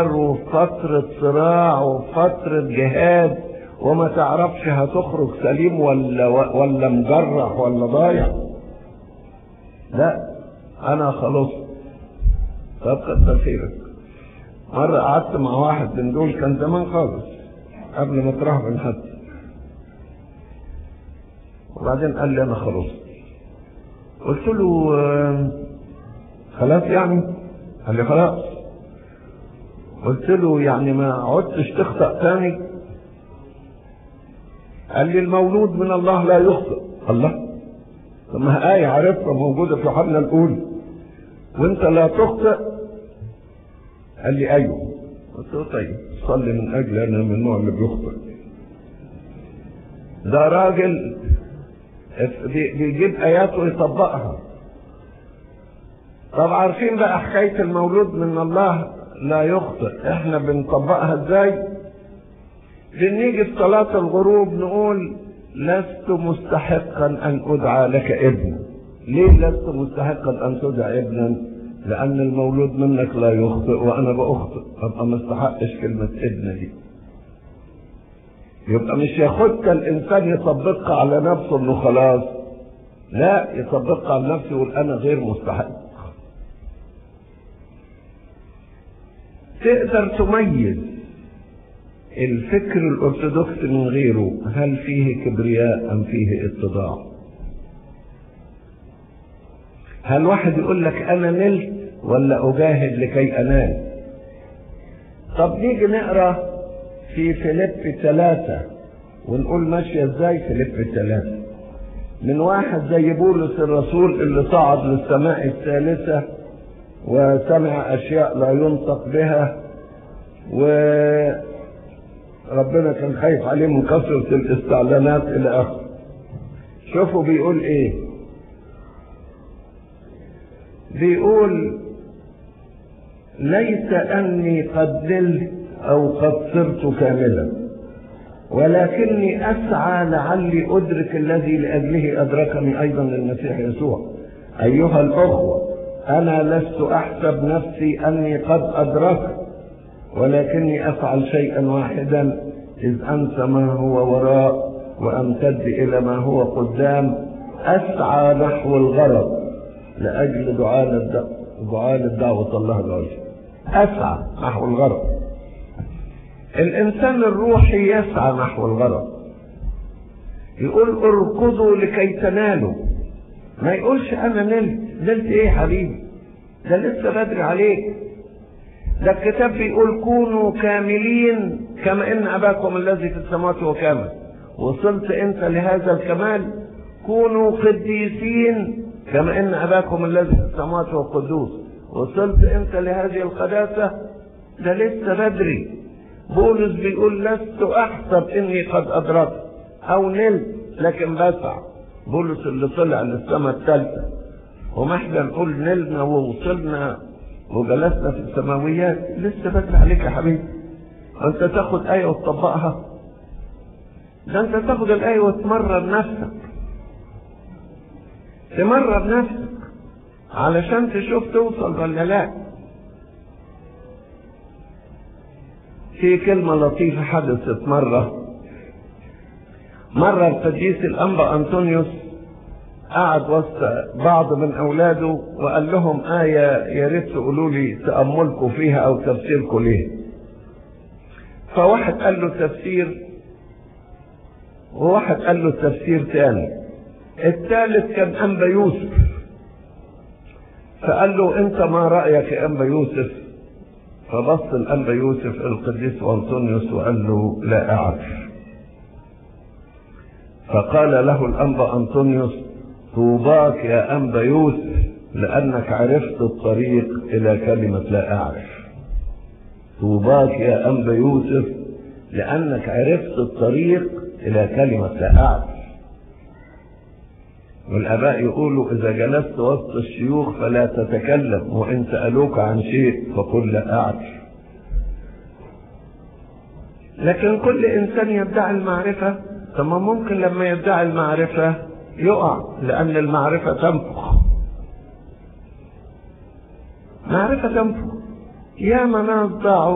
وفي فترة صراع وفي فترة جهاد وما تعرفش هتخرج سليم ولا ولا مجرح ولا ضايع لا انا خلصت طب كتر خيرك مرة قعدت مع واحد من دول كان زمان خالص قبل ما ترهبن حتى وبعدين قال لي انا خلصت قلت له آه، خلاص يعني قال لي خلاص قلت له يعني ما عدتش تخطأ تاني قال لي المولود من الله لا يخطئ الله طب ما آية عارفها موجودة في يوحنا الأولى وأنت لا تخطئ قال لي أيوه قلت له طيب صلي من أجل أنا من النوع اللي بيخطئ ده راجل بي- بيجيب آيات ويطبقها طب عارفين بقى حكاية المولود من الله لا يخطئ احنا بنطبقها ازاي بنيجي في صلاة الغروب نقول لست مستحقا ان ادعى لك ابنا ليه لست مستحقا ان تدعى ابنا لان المولود منك لا يخطئ وانا باخطئ ابقى ما استحقش كلمة ابن دي يبقى مش ياخدك الانسان يطبقها على نفسه انه خلاص لا يطبقها على نفسه يقول انا غير مستحق تقدر تميز الفكر الارثوذكسي من غيره هل فيه كبرياء ام فيه اتضاع هل واحد يقول لك انا نلت ولا اجاهد لكي انال طب نيجي نقرا في فيليب ثلاثة ونقول ماشية ازاي فيليب ثلاثة من واحد زي بولس الرسول اللي صعد للسماء الثالثة وسمع أشياء لا ينطق بها وربنا كان خايف عليه من كثرة الاستعلانات إلى آخره شوفوا بيقول إيه بيقول ليس أني قد نلت أو قد صرت كاملا ولكني أسعى لعلي أدرك الذي لأجله أدركني أيضا المسيح يسوع أيها الأخوة أنا لست أحسب نفسي أني قد أدركت ولكني أفعل شيئا واحدا إذ أنسى ما هو وراء وأمتد إلى ما هو قدام أسعى نحو الغرض لأجل دعاء دعاء دعوة الله العليا أسعى نحو الغرض الإنسان الروحي يسعى نحو الغرض يقول اركضوا لكي تنالوا ما يقولش أنا نلت نلت إيه يا حبيبي ده لسه بدري عليك ده الكتاب بيقول كونوا كاملين كما ان اباكم الذي في السماوات هو كامل وصلت انت لهذا الكمال كونوا قديسين كما ان اباكم الذي في السماوات هو قدوس وصلت انت لهذه القداسه ده لسه بدري بولس بيقول لست احسب اني قد ادركت او نلت لكن بسعى بولس اللي طلع للسماء الثالثه وما احنا نقول نلنا ووصلنا وجلسنا في السماويات لسه بدري عليك يا حبيبي انت تاخد ايه وتطبقها ده انت تاخد الايه وتمرن نفسك تمرن نفسك علشان تشوف توصل ولا لا في كلمة لطيفة حدثت مرة مرة القديس الأنبا أنطونيوس قعد وسط بعض من أولاده وقال لهم آية يا ريت تقولوا لي تأملكم فيها أو تفسيركم ليه فواحد قال له تفسير وواحد قال له تفسير تاني الثالث كان أنبا يوسف فقال له أنت ما رأيك يا أنبا يوسف فبص الأنبا يوسف القديس أنطونيوس وقال له لا أعرف فقال له الأنبا أنطونيوس طوباك يا أنبا يوسف لأنك عرفت الطريق إلى كلمة لا أعرف طوباك يا أنبا يوسف لأنك عرفت الطريق إلى كلمة لا أعرف والآباء يقولوا إذا جلست وسط الشيوخ فلا تتكلم وإن سألوك عن شيء فقل لا أعرف لكن كل إنسان يدعي المعرفة ثم ممكن لما يدعي المعرفة يقع لأن المعرفة تنفخ معرفة تنفخ يا ناس ضاعوا